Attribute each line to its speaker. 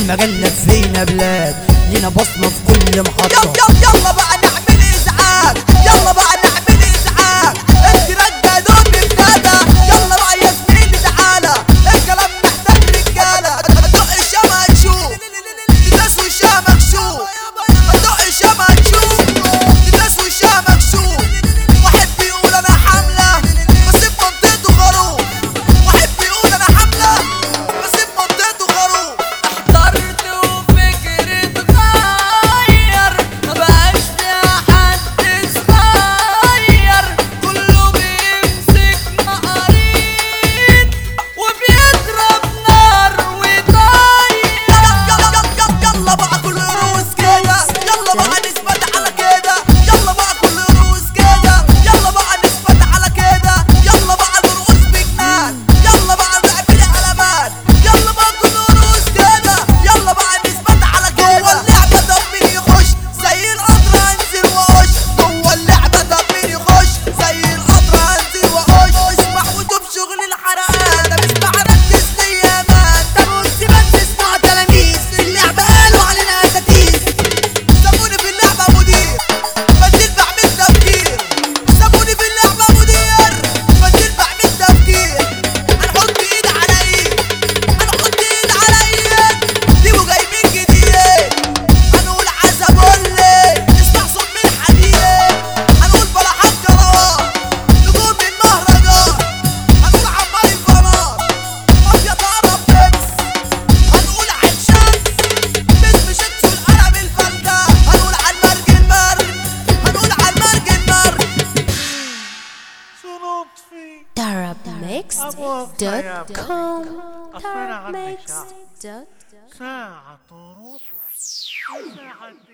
Speaker 1: المجال لفينا بلاد لينا بصمة في كل
Speaker 2: يلا
Speaker 1: محطة
Speaker 2: يلا يلا بقى نعمل ازعاج يلا بقى نعمل ازعاج انت راجع دول بالندى يلا بقى يا زميلي تعالى الكلام محتاج رجاله دق الشمع تشوف الناس وشها مكشوف دق الشمع تشوف الناس وشها مكشوف واحد بيقول انا حامله بس في منطقته خروف واحد بيقول انا حامله بس في منطقته خروف
Speaker 3: احضرت وفكري اتغير مبقاش فيها حد صغير كله بيمسك مقاريد وبيضرب نار ويطير
Speaker 2: يلا بقى كل روس كده يلا بقى نثبت على كده يلا بقى كل روس كده يلا بقى نثبت على كده يلا بقى نرقص بجنان يلا بقى نعمل علامات يلا بقى كل روس كده يلا بقى نثبت على كده جوه اللعبة ده مين يخش زي القطر هنزل واخش جوه اللعبة ده مين يخش زي القطر هنزل واخش اسمع ودوب شغل الحرقان ده مش بعركز لي يا مان ده بص بس اسمع تلاميذ في اللعبة قالوا علينا اساتيز سابوني في اللعبة مدير بديل بعمل تفكير سابوني في اللعبة مدير بديل بعمل تفكير هنحط ايد على ايد هنحط ايد على ايد ديبو جايبين جديد هنقول عزبولي اسمع صوت من حديد هنقول بلحات كروان نجوم من مهرجان هنقول عمار الفنار مافيا طعمة فليكس هنقول عين شمس باسم شمس والقلم الفلتة هنقول على المرج المرج هنقول على المرج المرج
Speaker 4: شنو في
Speaker 5: darabmixed.com
Speaker 4: أصلا عندي
Speaker 5: darabmixed.com
Speaker 4: ساعة تروح ساعة